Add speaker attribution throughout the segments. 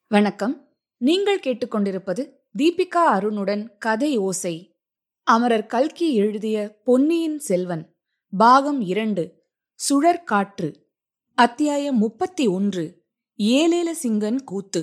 Speaker 1: வணக்கம் நீங்கள் கேட்டுக்கொண்டிருப்பது தீபிகா அருணுடன் கதை ஓசை அமரர் கல்கி எழுதிய பொன்னியின் செல்வன் பாகம் இரண்டு சுழற்காற்று அத்தியாயம் முப்பத்தி ஒன்று ஏலேல சிங்கன் கூத்து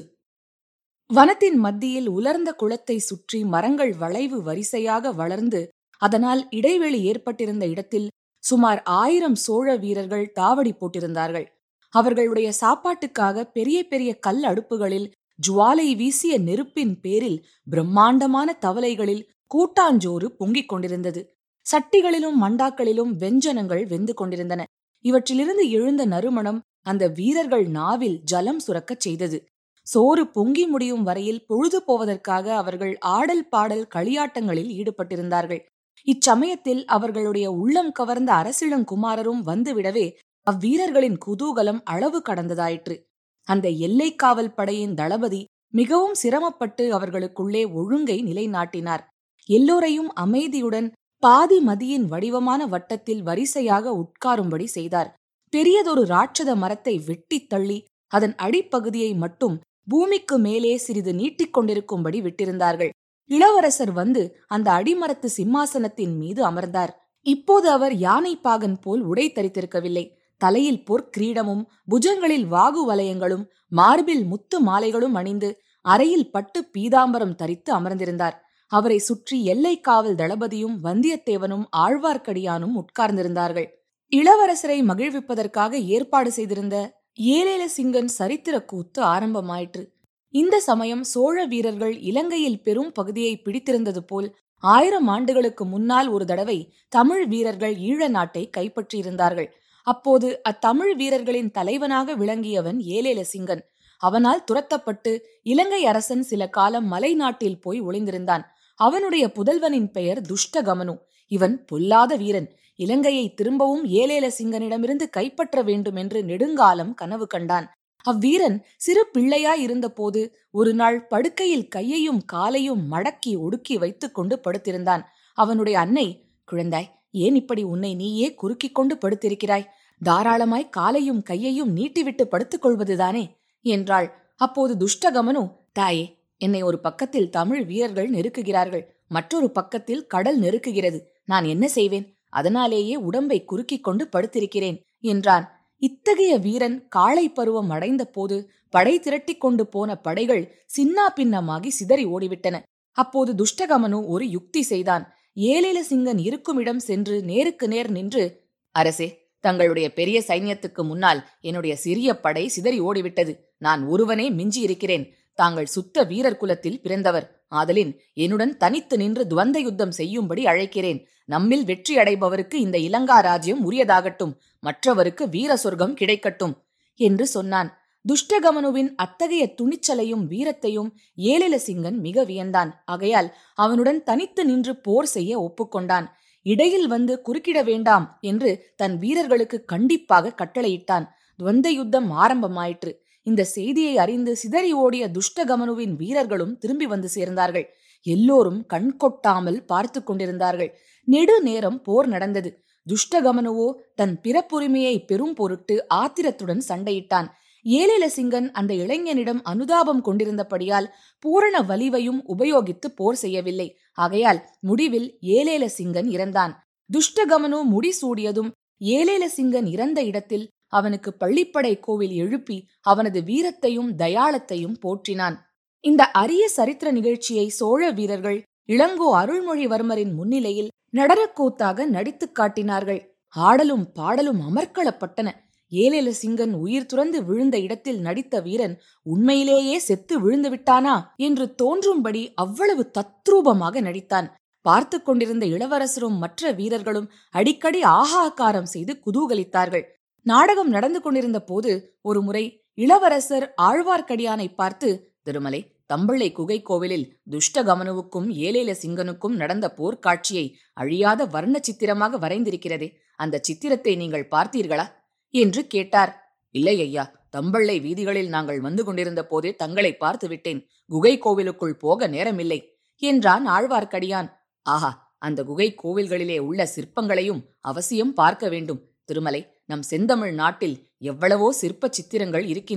Speaker 1: வனத்தின் மத்தியில் உலர்ந்த குளத்தை சுற்றி மரங்கள் வளைவு வரிசையாக வளர்ந்து அதனால் இடைவெளி ஏற்பட்டிருந்த இடத்தில் சுமார் ஆயிரம் சோழ வீரர்கள் தாவடி போட்டிருந்தார்கள் அவர்களுடைய சாப்பாட்டுக்காக பெரிய பெரிய கல் அடுப்புகளில் ஜுவாலை வீசிய நெருப்பின் பேரில் பிரம்மாண்டமான தவளைகளில் கூட்டாஞ்சோறு பொங்கிக் கொண்டிருந்தது சட்டிகளிலும் மண்டாக்களிலும் வெஞ்சனங்கள் வெந்து கொண்டிருந்தன இவற்றிலிருந்து எழுந்த நறுமணம் அந்த வீரர்கள் நாவில் ஜலம் சுரக்கச் செய்தது சோறு பொங்கி முடியும் வரையில் பொழுது போவதற்காக அவர்கள் ஆடல் பாடல் களியாட்டங்களில் ஈடுபட்டிருந்தார்கள் இச்சமயத்தில் அவர்களுடைய உள்ளம் கவர்ந்த அரசிளங்குமாரரும் வந்துவிடவே அவ்வீரர்களின் குதூகலம் அளவு கடந்ததாயிற்று அந்த எல்லை காவல் படையின் தளபதி மிகவும் சிரமப்பட்டு அவர்களுக்குள்ளே ஒழுங்கை நிலைநாட்டினார் எல்லோரையும் அமைதியுடன் பாதி மதியின் வடிவமான வட்டத்தில் வரிசையாக உட்காரும்படி செய்தார் பெரியதொரு ராட்சத மரத்தை வெட்டித் தள்ளி அதன் அடிப்பகுதியை மட்டும் பூமிக்கு மேலே சிறிது நீட்டிக்கொண்டிருக்கும்படி விட்டிருந்தார்கள் இளவரசர் வந்து அந்த அடிமரத்து சிம்மாசனத்தின் மீது அமர்ந்தார் இப்போது அவர் யானை பாகன் போல் உடை தரித்திருக்கவில்லை தலையில் பொற்கிரீடமும் புஜங்களில் வாகு வலயங்களும் மார்பில் முத்து மாலைகளும் அணிந்து அறையில் பட்டு பீதாம்பரம் தரித்து அமர்ந்திருந்தார் அவரை சுற்றி எல்லை காவல் தளபதியும் வந்தியத்தேவனும் ஆழ்வார்க்கடியானும் உட்கார்ந்திருந்தார்கள் இளவரசரை மகிழ்விப்பதற்காக ஏற்பாடு செய்திருந்த ஏலேல சிங்கன் சரித்திர கூத்து ஆரம்பமாயிற்று இந்த சமயம் சோழ வீரர்கள் இலங்கையில் பெரும் பகுதியை பிடித்திருந்தது போல் ஆயிரம் ஆண்டுகளுக்கு முன்னால் ஒரு தடவை தமிழ் வீரர்கள் ஈழ நாட்டை கைப்பற்றியிருந்தார்கள் அப்போது அத்தமிழ் வீரர்களின் தலைவனாக விளங்கியவன் ஏலேல சிங்கன் அவனால் துரத்தப்பட்டு இலங்கை அரசன் சில காலம் மலை நாட்டில் போய் ஒளிந்திருந்தான் அவனுடைய புதல்வனின் பெயர் துஷ்டகமனு இவன் பொல்லாத வீரன் இலங்கையை திரும்பவும் ஏலேல சிங்கனிடமிருந்து கைப்பற்ற வேண்டும் என்று நெடுங்காலம் கனவு கண்டான் அவ்வீரன் சிறு பிள்ளையாய் இருந்தபோது ஒரு நாள் படுக்கையில் கையையும் காலையும் மடக்கி ஒடுக்கி வைத்துக் கொண்டு படுத்திருந்தான் அவனுடைய அன்னை குழந்தாய் ஏன் இப்படி உன்னை நீயே குறுக்கிக் கொண்டு படுத்திருக்கிறாய் தாராளமாய் காலையும் கையையும் நீட்டிவிட்டு படுத்துக் கொள்வதுதானே என்றாள் அப்போது துஷ்டகமனு தாயே என்னை ஒரு பக்கத்தில் தமிழ் வீரர்கள் நெருக்குகிறார்கள் மற்றொரு பக்கத்தில் கடல் நெருக்குகிறது நான் என்ன செய்வேன் அதனாலேயே உடம்பை குறுக்கிக் கொண்டு படுத்திருக்கிறேன் என்றான் இத்தகைய வீரன் காளை பருவம் அடைந்த போது படை திரட்டிக் கொண்டு போன படைகள் சின்னா பின்னமாகி சிதறி ஓடிவிட்டன அப்போது துஷ்டகமனு ஒரு யுக்தி செய்தான் ஏலேல சிங்கன் இருக்கும் இடம் சென்று நேருக்கு நேர் நின்று அரசே தங்களுடைய பெரிய சைன்யத்துக்கு முன்னால் என்னுடைய சிறிய படை சிதறி ஓடிவிட்டது நான் ஒருவனே மிஞ்சி இருக்கிறேன் தாங்கள் சுத்த வீரர் குலத்தில் பிறந்தவர் ஆதலின் என்னுடன் தனித்து நின்று துவந்த யுத்தம் செய்யும்படி அழைக்கிறேன் நம்மில் வெற்றி அடைபவருக்கு இந்த இலங்கா ராஜ்யம் உரியதாகட்டும் மற்றவருக்கு வீர சொர்க்கம் கிடைக்கட்டும் என்று சொன்னான் துஷ்டகமனுவின் அத்தகைய துணிச்சலையும் வீரத்தையும் ஏழிலசிங்கன் மிக வியந்தான் ஆகையால் அவனுடன் தனித்து நின்று போர் செய்ய ஒப்புக்கொண்டான் இடையில் வந்து குறுக்கிட வேண்டாம் என்று தன் வீரர்களுக்கு கண்டிப்பாக கட்டளையிட்டான் துவந்த யுத்தம் ஆரம்பமாயிற்று இந்த செய்தியை அறிந்து சிதறி ஓடிய துஷ்டகமனுவின் வீரர்களும் திரும்பி வந்து சேர்ந்தார்கள் எல்லோரும் கண் கொட்டாமல் பார்த்து கொண்டிருந்தார்கள் நெடு நேரம் போர் நடந்தது துஷ்டகமனுவோ தன் பிறப்புரிமையை பெரும் பொருட்டு ஆத்திரத்துடன் சண்டையிட்டான் ஏழிலசிங்கன் அந்த இளைஞனிடம் அனுதாபம் கொண்டிருந்தபடியால் பூரண வலிவையும் உபயோகித்து போர் செய்யவில்லை ஆகையால் முடிவில் ஏலேலசிங்கன் இறந்தான் துஷ்டகமனு முடிசூடியதும் ஏலேலசிங்கன் இறந்த இடத்தில் அவனுக்கு பள்ளிப்படை கோவில் எழுப்பி அவனது வீரத்தையும் தயாளத்தையும் போற்றினான் இந்த அரிய சரித்திர நிகழ்ச்சியை சோழ வீரர்கள் இளங்கோ அருள்மொழிவர்மரின் முன்னிலையில் நடனக்கூத்தாக நடித்துக் காட்டினார்கள் ஆடலும் பாடலும் அமர்க்களப்பட்டன ஏலேல சிங்கன் உயிர் துறந்து விழுந்த இடத்தில் நடித்த வீரன் உண்மையிலேயே செத்து விழுந்து விட்டானா என்று தோன்றும்படி அவ்வளவு தத்ரூபமாக நடித்தான் பார்த்து கொண்டிருந்த இளவரசரும் மற்ற வீரர்களும் அடிக்கடி ஆகாக்காரம் செய்து குதூகலித்தார்கள் நாடகம் நடந்து கொண்டிருந்த போது ஒருமுறை இளவரசர் ஆழ்வார்க்கடியானை பார்த்து திருமலை தம்பிள்ளை குகை கோவிலில் துஷ்டகமனுவுக்கும் ஏலேல சிங்கனுக்கும் நடந்த போர்க்காட்சியை அழியாத வர்ண சித்திரமாக வரைந்திருக்கிறதே அந்த சித்திரத்தை நீங்கள் பார்த்தீர்களா என்று கேட்டார் இல்லை ஐயா தம்பள்ளை வீதிகளில் நாங்கள் வந்து கொண்டிருந்த போதே தங்களை பார்த்து விட்டேன் குகை கோவிலுக்குள் போக நேரமில்லை என்றான் ஆழ்வார்க்கடியான் ஆஹா அந்த குகை கோவில்களிலே உள்ள சிற்பங்களையும் அவசியம் பார்க்க வேண்டும் திருமலை நம் செந்தமிழ் நாட்டில் எவ்வளவோ சிற்ப சித்திரங்கள் இருக்கின்றன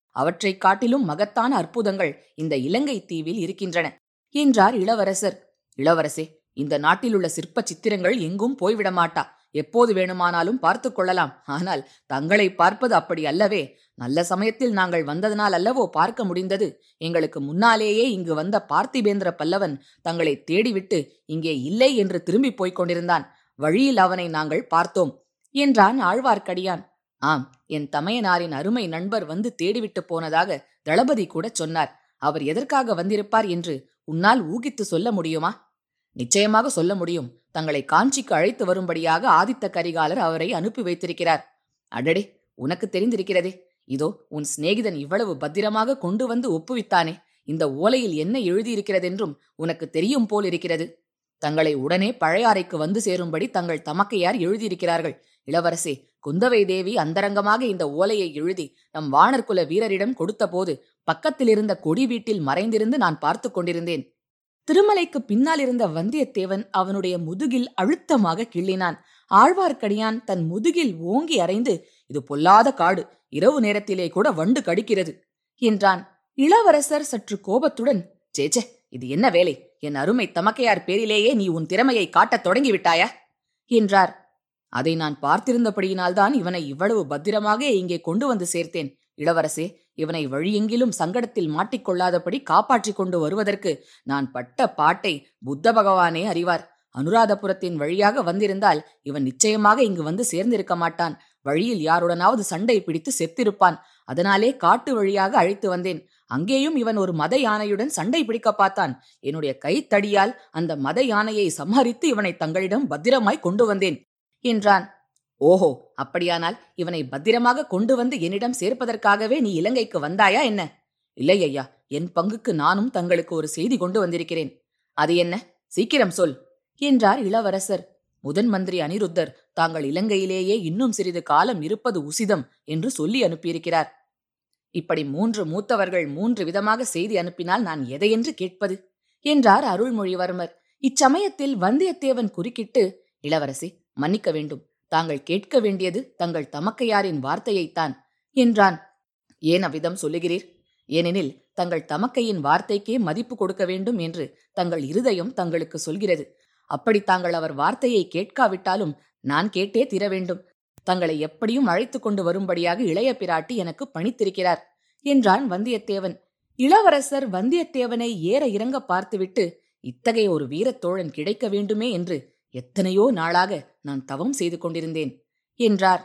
Speaker 1: அவற்றைக் காட்டிலும் மகத்தான அற்புதங்கள் இந்த இலங்கை தீவில் இருக்கின்றன என்றார் இளவரசர் இளவரசே இந்த நாட்டிலுள்ள சிற்ப சித்திரங்கள் எங்கும் போய்விட மாட்டா எப்போது வேணுமானாலும் பார்த்து கொள்ளலாம் ஆனால் தங்களை பார்ப்பது அப்படி அல்லவே நல்ல சமயத்தில் நாங்கள் வந்ததனால் அல்லவோ பார்க்க முடிந்தது எங்களுக்கு முன்னாலேயே இங்கு வந்த பார்த்திபேந்திர பல்லவன் தங்களை தேடிவிட்டு இங்கே இல்லை என்று திரும்பி போய்க் கொண்டிருந்தான் வழியில் அவனை நாங்கள் பார்த்தோம் என்றான் ஆழ்வார்க்கடியான் ஆம் என் தமையனாரின் அருமை நண்பர் வந்து தேடிவிட்டு போனதாக தளபதி கூட சொன்னார் அவர் எதற்காக வந்திருப்பார் என்று உன்னால் ஊகித்து சொல்ல முடியுமா நிச்சயமாக சொல்ல முடியும் தங்களை காஞ்சிக்கு அழைத்து வரும்படியாக ஆதித்த கரிகாலர் அவரை அனுப்பி வைத்திருக்கிறார் அடடே உனக்கு தெரிந்திருக்கிறதே இதோ உன் சிநேகிதன் இவ்வளவு பத்திரமாக கொண்டு வந்து ஒப்புவித்தானே இந்த ஓலையில் என்ன எழுதியிருக்கிறதென்றும் உனக்கு தெரியும் போல் இருக்கிறது தங்களை உடனே பழையாறைக்கு வந்து சேரும்படி தங்கள் தமக்கையார் எழுதியிருக்கிறார்கள் இளவரசே குந்தவை தேவி அந்தரங்கமாக இந்த ஓலையை எழுதி நம் வானர்குல வீரரிடம் கொடுத்தபோது பக்கத்தில் இருந்த கொடி வீட்டில் மறைந்திருந்து நான் பார்த்து கொண்டிருந்தேன் திருமலைக்கு பின்னால் இருந்த வந்தியத்தேவன் அவனுடைய முதுகில் அழுத்தமாக கிள்ளினான் ஆழ்வார்க்கடியான் தன் முதுகில் ஓங்கி அறைந்து இது பொல்லாத காடு இரவு நேரத்திலே கூட வண்டு கடிக்கிறது என்றான் இளவரசர் சற்று கோபத்துடன் சேச்சே இது என்ன வேலை என் அருமை தமக்கையார் பேரிலேயே நீ உன் திறமையை காட்டத் தொடங்கிவிட்டாயா என்றார் அதை நான் பார்த்திருந்தபடியினால்தான் இவனை இவ்வளவு பத்திரமாக இங்கே கொண்டு வந்து சேர்த்தேன் இளவரசே இவனை வழியெங்கிலும் சங்கடத்தில் மாட்டிக்கொள்ளாதபடி காப்பாற்றிக் கொண்டு வருவதற்கு நான் பட்ட பாட்டை புத்த பகவானே அறிவார் அனுராதபுரத்தின் வழியாக வந்திருந்தால் இவன் நிச்சயமாக இங்கு வந்து சேர்ந்திருக்க மாட்டான் வழியில் யாருடனாவது சண்டை பிடித்து செத்திருப்பான் அதனாலே காட்டு வழியாக அழைத்து வந்தேன் அங்கேயும் இவன் ஒரு மத யானையுடன் சண்டை பிடிக்க பார்த்தான் என்னுடைய கைத்தடியால் அந்த மத யானையை சம்ஹரித்து இவனை தங்களிடம் பத்திரமாய் கொண்டு வந்தேன் என்றான் ஓஹோ அப்படியானால் இவனை பத்திரமாக கொண்டு வந்து என்னிடம் சேர்ப்பதற்காகவே நீ இலங்கைக்கு வந்தாயா என்ன இல்லை ஐயா என் பங்குக்கு நானும் தங்களுக்கு ஒரு செய்தி கொண்டு வந்திருக்கிறேன் அது என்ன சீக்கிரம் சொல் என்றார் இளவரசர் முதன் மந்திரி அனிருத்தர் தாங்கள் இலங்கையிலேயே இன்னும் சிறிது காலம் இருப்பது உசிதம் என்று சொல்லி அனுப்பியிருக்கிறார் இப்படி மூன்று மூத்தவர்கள் மூன்று விதமாக செய்தி அனுப்பினால் நான் எதையென்று கேட்பது என்றார் அருள்மொழிவர்மர் இச்சமயத்தில் வந்தியத்தேவன் குறுக்கிட்டு இளவரசி மன்னிக்க வேண்டும் தாங்கள் கேட்க வேண்டியது தங்கள் தமக்கையாரின் வார்த்தையைத்தான் என்றான் ஏன் அவ்விதம் சொல்லுகிறீர் ஏனெனில் தங்கள் தமக்கையின் வார்த்தைக்கே மதிப்பு கொடுக்க வேண்டும் என்று தங்கள் இருதயம் தங்களுக்கு சொல்கிறது அப்படி தாங்கள் அவர் வார்த்தையை கேட்காவிட்டாலும் நான் கேட்டே தீர வேண்டும் தங்களை எப்படியும் அழைத்து கொண்டு வரும்படியாக இளைய பிராட்டி எனக்கு பணித்திருக்கிறார் என்றான் வந்தியத்தேவன் இளவரசர் வந்தியத்தேவனை ஏற இறங்க பார்த்துவிட்டு இத்தகைய ஒரு வீரத்தோழன் கிடைக்க வேண்டுமே என்று எத்தனையோ நாளாக நான் தவம் செய்து கொண்டிருந்தேன் என்றார்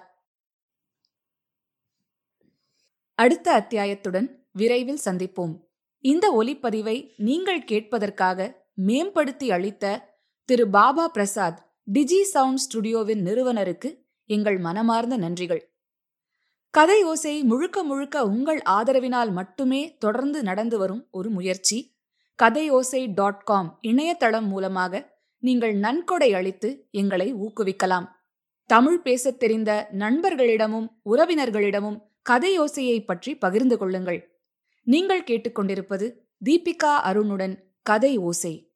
Speaker 1: அடுத்த அத்தியாயத்துடன் விரைவில் சந்திப்போம் இந்த ஒலிப்பதிவை நீங்கள் கேட்பதற்காக மேம்படுத்தி அளித்த திரு பாபா பிரசாத் டிஜி சவுண்ட் ஸ்டுடியோவின் நிறுவனருக்கு எங்கள் மனமார்ந்த நன்றிகள் கதை ஓசை முழுக்க முழுக்க உங்கள் ஆதரவினால் மட்டுமே தொடர்ந்து நடந்து வரும் ஒரு முயற்சி கதை ஓசை டாட் காம் இணையதளம் மூலமாக நீங்கள் நன்கொடை அளித்து எங்களை ஊக்குவிக்கலாம் தமிழ் பேசத் தெரிந்த நண்பர்களிடமும் உறவினர்களிடமும் கதையோசையை பற்றி பகிர்ந்து கொள்ளுங்கள் நீங்கள் கேட்டுக்கொண்டிருப்பது தீபிகா அருணுடன் கதை ஓசை